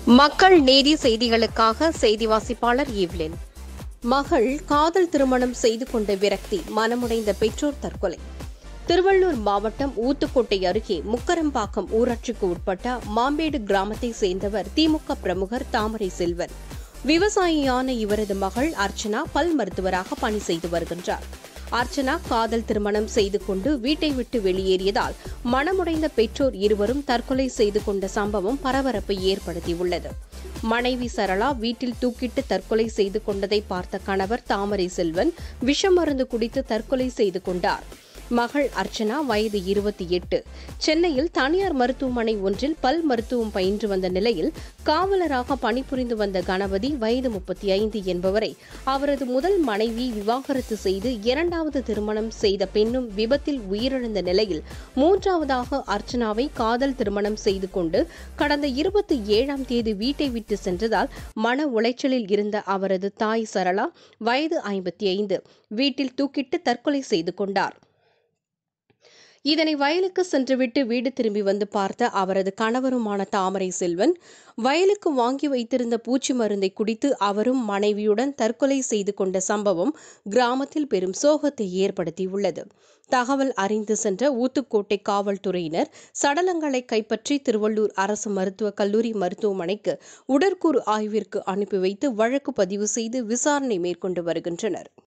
மக்கள் நீதி செய்திகளுக்காக செய்தி வாசிப்பாளர் ஈவ்லின் மகள் காதல் திருமணம் செய்து கொண்ட விரக்தி மனமுடைந்த பெற்றோர் தற்கொலை திருவள்ளூர் மாவட்டம் ஊத்துக்கோட்டை அருகே முக்கரம்பாக்கம் ஊராட்சிக்கு உட்பட்ட மாம்பேடு கிராமத்தை சேர்ந்தவர் திமுக பிரமுகர் தாமரை செல்வன் விவசாயியான இவரது மகள் அர்ச்சனா பல் மருத்துவராக பணி செய்து வருகின்றார் அர்ச்சனா காதல் திருமணம் செய்து கொண்டு வீட்டை விட்டு வெளியேறியதால் மனமுடைந்த பெற்றோர் இருவரும் தற்கொலை செய்து கொண்ட சம்பவம் பரபரப்பை ஏற்படுத்தியுள்ளது மனைவி சரளா வீட்டில் தூக்கிட்டு தற்கொலை செய்து கொண்டதை பார்த்த கணவர் தாமரை செல்வன் விஷம் மருந்து குடித்து தற்கொலை செய்து கொண்டார் மகள் அர்ச்சனா வயது இருபத்தி எட்டு சென்னையில் தனியார் மருத்துவமனை ஒன்றில் பல் மருத்துவம் பயின்று வந்த நிலையில் காவலராக பணிபுரிந்து வந்த கணபதி வயது முப்பத்தி ஐந்து என்பவரை அவரது முதல் மனைவி விவாகரத்து செய்து இரண்டாவது திருமணம் செய்த பெண்ணும் விபத்தில் உயிரிழந்த நிலையில் மூன்றாவதாக அர்ச்சனாவை காதல் திருமணம் செய்து கொண்டு கடந்த இருபத்தி ஏழாம் தேதி வீட்டை விட்டு சென்றதால் மன உளைச்சலில் இருந்த அவரது தாய் சரளா வயது ஐம்பத்தி ஐந்து வீட்டில் தூக்கிட்டு தற்கொலை செய்து கொண்டார் இதனை வயலுக்கு சென்றுவிட்டு வீடு திரும்பி வந்து பார்த்த அவரது கணவருமான தாமரை செல்வன் வயலுக்கு வாங்கி வைத்திருந்த பூச்சி மருந்தை குடித்து அவரும் மனைவியுடன் தற்கொலை செய்து கொண்ட சம்பவம் கிராமத்தில் பெரும் சோகத்தை ஏற்படுத்தியுள்ளது தகவல் அறிந்து சென்ற ஊத்துக்கோட்டை காவல்துறையினர் சடலங்களை கைப்பற்றி திருவள்ளூர் அரசு மருத்துவக் கல்லூரி மருத்துவமனைக்கு உடற்கூறு ஆய்விற்கு அனுப்பி வைத்து வழக்கு பதிவு செய்து விசாரணை மேற்கொண்டு வருகின்றனர்